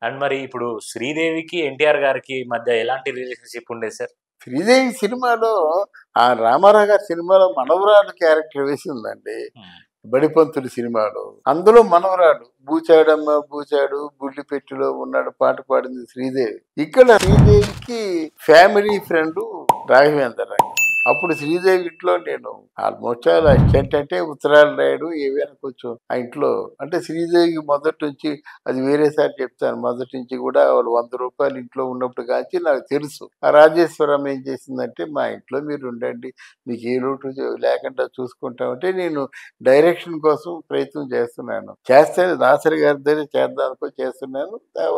And మరి ఇప్పుడు శ్రీదేవికి ఎన్టీఆర్ గారికి మధ్య ఎలాంటి రిలేషన్షిప్ ఉండేది సార్ శ్రీదేవి సినిమాలో ఆ రామారావు గారి సినిమాలో మనవరాలు క్యారెక్టర్ వేసిందండి బడిపంతులు సినిమాలో అందులో మనవరాలు బూచాడమ్మ బూచాడు బుల్లి పెట్టిలో ఉన్నాడు పాట పాడింది శ్రీదేవి ఇక్కడ శ్రీదేవికి ఫ్యామిలీ ఫ్రెండ్ రాఘవేంద్ర అప్పుడు శ్రీదేవి ఇంట్లో నేను ఆల్మోస్ట్ చాలా అసిస్టెంట్ అంటే ఉత్తరాలు రాయడు ఏవైనా కొంచెం ఆ ఇంట్లో అంటే శ్రీదేవికి మొదటి నుంచి అది వేరేసారి చెప్తాను మొదటి నుంచి కూడా వాళ్ళు వంద రూపాయలు ఇంట్లో ఉన్నప్పుడు కాంచి నాకు తెలుసు ఆ రాజేశ్వరం ఏం చేసిందంటే మా ఇంట్లో మీరు ఉండండి మీకు ఏ లోటు లేకుండా చూసుకుంటామంటే నేను డైరెక్షన్ కోసం ప్రయత్నం చేస్తున్నాను చేస్తే దాసరి గారి దగ్గర చేద్దామనుకో చేస్తున్నాను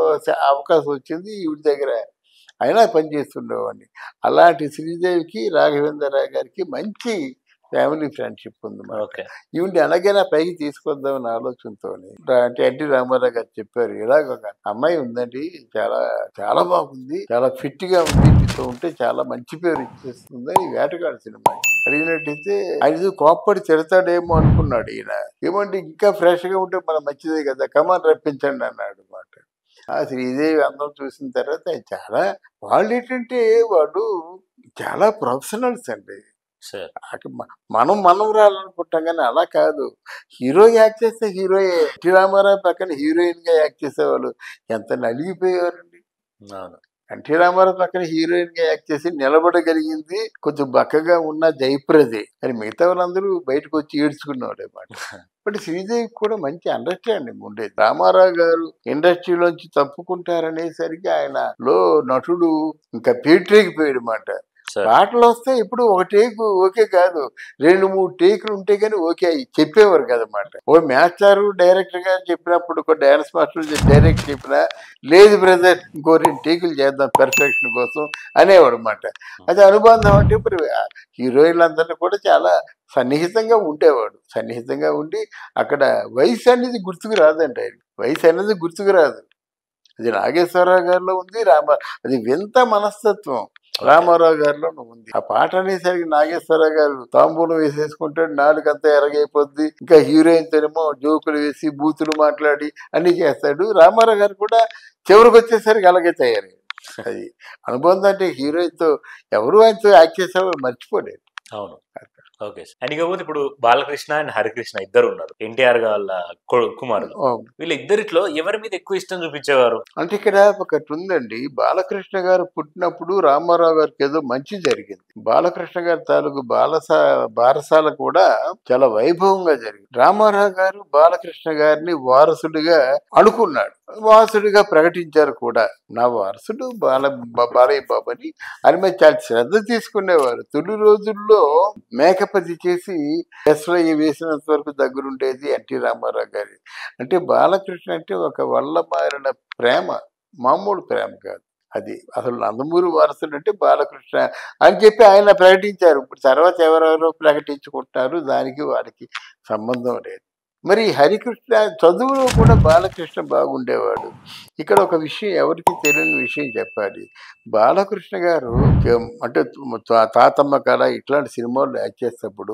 ఆ అవకాశం వచ్చింది ఈవిడ దగ్గర అయినా పనిచేస్తుండేవాడిని అలాంటి శ్రీదేవికి రాఘవేంద్రరావు గారికి మంచి ఫ్యామిలీ ఫ్రెండ్షిప్ ఉంది మరి ఓకే ఈవిడ్ని ఎలాగైనా పైకి తీసుకొద్దామని ఆలోచనతో అంటే ఎన్టీ రామారావు గారు చెప్పారు ఇలాగ ఒక అమ్మాయి ఉందండి చాలా చాలా బాగుంది చాలా ఫిట్ గా ఉంది మీతో ఉంటే చాలా మంచి పేరు ఇచ్చేస్తుంది అని వేటగాడు సినిమా అడిగినట్టయితే ఆయన కోప్పడి తిడతాడేమో అనుకున్నాడు ఈయన ఏమంటే ఇంకా ఫ్రెష్ గా ఉంటే మన మంచిదే కదా కమాన్ రప్పించండి అన్నాడు మాట ఆ శ్రీదేవి అందరం చూసిన తర్వాత ఆయన చాలా వాళ్ళు ఏంటంటే వాడు చాలా ప్రొఫెషనల్స్ అండి సార్ అక- మ- మనం మనవరాలనుకుంటాం కానీ అలా కాదు హీరో యాక్ట్ చేస్తే హీరోయే ఎన్టీ రామారావు పక్కన హీరోయిన్ గా యాక్ట్ చేసేవాళ్ళు ఎంత నలిగిపోయేవారండి అవును ఎన్టీ రామారావు పక్కన హీరోయిన్ గా యాక్ట్ చేసి నిలబడగలిగింది కొంచెం బక్కగా ఉన్న జయప్రదే అని మిగతా వాళ్ళందరూ బయటకు వచ్చి ఏడ్చుకునేవాడు అన్నమాట బట్ శ్రీదేవికి కూడా మంచి అండర్స్టాండింగ్ ఉండేది రామారావు గారు ఇండస్ట్రీలోంచి తప్పుకుంటారనేసరికి ఆయన లో నటుడు ఇంకా పీటరేకి పోయాడు మాట సార్ పాటలు వస్తే ఇప్పుడు ఒక టేకు ఓకే కాదు రెండు మూడు టేకులు ఉంటే కానీ ఓకే అయ్యి చెప్పేవారు కదన్నమాట ఓ మాస్టారు డైరెక్టర్ గారు చెప్పినప్పుడు ఒక డాన్స్ మాస్టర్ డైరెక్ట్ చెప్పినా లేదు బ్రదర్ ఇంకో రెండు టేకులు చేద్దాం పెర్ఫెక్షన్ కోసం అనేవాడు అనమాట అది అనుబంధం అంటే ఇప్పుడు హీరోయిన్లు అందరినీ కూడా చాలా సన్నిహితంగా ఉండేవాడు సన్నిహితంగా ఉండి అక్కడ వయసు అనేది గుర్తుకు రాదండి ఆయన వయసు అనేది గుర్తుకు రాదు అది నాగేశ్వరరావు గారిలో ఉంది రామ అది వింత మనస్తత్వం రామారావు గారిలో ఉంది ఆ పాట అనేసరికి నాగేశ్వరరావు గారు తాంబూలం వేసేసుకుంటాడు నాలుగంతా ఎరగైపోద్ది ఇంకా హీరోయిన్ తనేమో జోకులు వేసి బూతులు మాట్లాడి అన్ని చేస్తాడు రామారావు గారు కూడా చివరికి వచ్చేసరికి అలాగే తయారయ్యారు అది అనుబంధం అంటే హీరోయిన్ తో ఎవరు ఆయనతో యాక్ట్ చేసేవారు మర్చిపోలేదు అవును ఓకే సార్ అండ్ ఇకపోతే ఇప్పుడు బాలకృష్ణ అండ్ హరికృష్ణ ఇద్దరు ఉన్నారు ఎన్టీఆర్ వాళ్ళ కొడు- కుమారులు ఓ, వీళ్ళిద్దరిట్లో ఎవరి మీద ఎక్కువ ఇష్టం చూపించేవారు అంటే ఇక్కడ ఒకటి ఉందండి బాలకృష్ణ గారు పుట్టినప్పుడు రామారావు గారికి ఏదో మంచి జరిగింది బాలకృష్ణ గారి తాలూకు బాలసా బారసాల కూడా చాలా వైభవంగా జరిగింది రామారావు గారు బాలకృష్ణ గారిని వారసుడిగా అనుకున్నాడు వారసుడిగా ప్రకటించారు కూడా నా వారసుడు బాల బ- బాలయ్య బాబు అని అని మీద చాలా శ్రద్ధ తీసుకునేవారు తొలి రోజుల్లో మేకపతి చేసి ఎస్వయ్య వేసినంత వరకు దగ్గరుండేది ఎన్టీ రామారావు గారి అంటే బాలకృష్ణ అంటే ఒక వల్ల మారిన ప్రేమ మామూలు ప్రేమ కాదు అది అసలు నందమూరి వారసుడు అంటే బాలకృష్ణ అని చెప్పి ఆయన ప్రకటించారు ఇప్పుడు తర్వాత ఎవరెవరో ప్రకటించుకుంటున్నారు దానికి వారికి సంబంధం లేదు మరి హరికృష్ణ చదువులో కూడా బాలకృష్ణ బాగుండేవాడు ఇక్కడ ఒక విషయం ఎవరికి తెలియని విషయం చెప్పాలి బాలకృష్ణ గారు కే- అంటే తా- తాతమ్మ కళ ఇట్లాంటి సినిమాలు యాక్ట్ చేసేటప్పుడు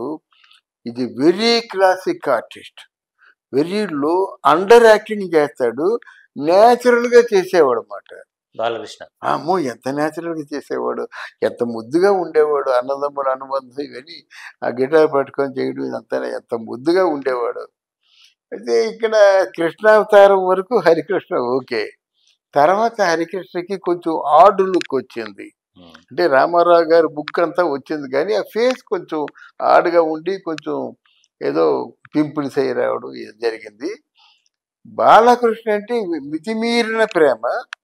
ఇది very classic artist very low under acting చేస్తాడు న్యాచురల్ గా చేసేవాడు అన్నమాట బాలకృష్ణ అమ్మో ఎంత న్యాచురల్ గా చేసేవాడు ఎంత ముద్దుగా ఉండేవాడు అన్నదమ్ముల అనుబంధం ఇవన్నీ ఆ గిటార్ పట్టుకొని చేయడం ఇదంతా ఎంత ముద్దుగా ఉండేవాడు అయితే ఇక్కడ కృష్ణావతారం వరకు హరికృష్ణ ఓకే తర్వాత హరికృష్ణకి కొంచెం ఆర్డు లుక్ వచ్చింది ఉమ్. అంటే రామారావు గారి బుక్ అంతా వచ్చింది కానీ ఆ ఫేస్ కొంచెం ఆడుగా ఉండి కొంచెం ఏదో పింపుల్స్ అయ్యి రావడం ఇది జరిగింది బాలకృష్ణ అంటే మితిమీరిన ప్రేమ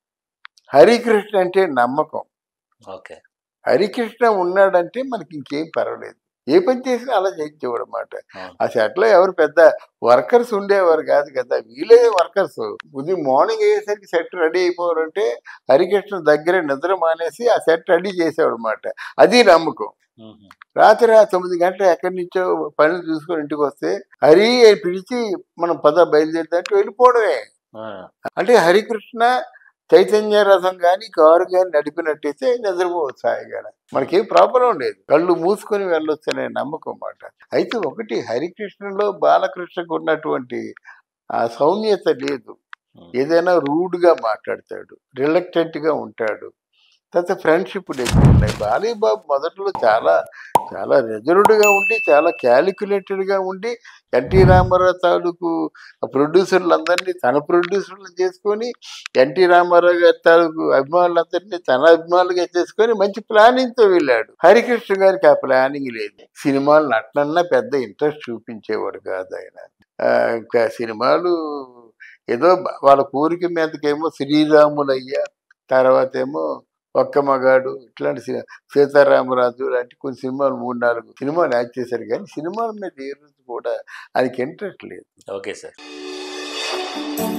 హరికృష్ణ అంటే నమ్మకం ఓకే హరికృష్ణ ఉన్నాడంటే మనకి ఇంకేం పర్వాలేదు ఏ పని చేసినా అలా చేయించేవాడు అనమాట అవును. ఆ సెట్లో ఎవరు పెద్ద వర్కర్స్ ఉండేవారు కాదు కదా వీళ్ళే వర్కర్స్ ఉదయం మార్నింగ్ అయ్యేసరికి సెట్ రెడీ అయిపోవాలంటే హరికృష్ణ దగ్గరే నిద్ర మానేసి ఆ సెట్ రెడీ చేసేవాడు అనమాట అది నమ్మకం ఉమ్. రాత్రి ఆ తొమ్మిది గంటలు ఎక్కడి నుంచో పనులు చూసుకొని ఇంటికి వస్తే హరి అని పిలిచి మనం పద బయలుదేరితే వెళ్ళిపోవడమే ఆ. అంటే హరికృష్ణ చైతన్య రథం కానీ కారు కానీ నడిపినట్టయితే నిద్రపోవచ్చు హాయిగా మనకేం ప్రాబ్లం లేదు కళ్ళు మూసుకొని వెళ్ళొచ్చు అనే నమ్మకం మాట అయితే ఒకటి హరికృష్ణలో బాలకృష్ణకు ఉన్నటువంటి ఆ సౌమ్యత లేదు ఏదైనా rude గా మాట్లాడతాడు రిలక్టెంట్ గా ఉంటాడు తర్వాత ఫ్రెండ్షిప్ ఎక్కువ ఉన్నాయి బాలీబాబు మొదట్లో చాలా చాలా రిజర్వ్డ్గా ఉండి చాలా calculated గా ఉండి ఎన్టీ రామారావు తాలూకు ప్రొడ్యూసర్లందరినీ తన ప్రొడ్యూసర్లు చేసుకొని ఎన్టీ రామారావు గారి తాలూకు అభిమానులందరినీ తన అభిమానులుగా చేసుకొని మంచి ప్లానింగ్ తో వెళ్ళాడు హరికృష్ణ గారికి ఆ ప్లానింగ్ లేదు సినిమాలు నటనన్నా పెద్ద ఇంట్రెస్ట్ చూపించేవాడు కాదు ఆయన ఆ, ఇంకా సినిమాలు ఏదో బ- వాళ్ళ కోరిక మీదకేమో శ్రీరాములయ్య తర్వాత ఏమో ఒక్క మగాడు ఇట్లాంటి సి- సీతారామరాజు లాంటి కొన్ని సినిమాలు మూడు నాలుగు సినిమాలు యాక్ట్ చేశారు కానీ సినిమాల మీద ఏ రోజు కూడా ఆయనకి ఇంట్రెస్ట్ లేదు ఓకే సార్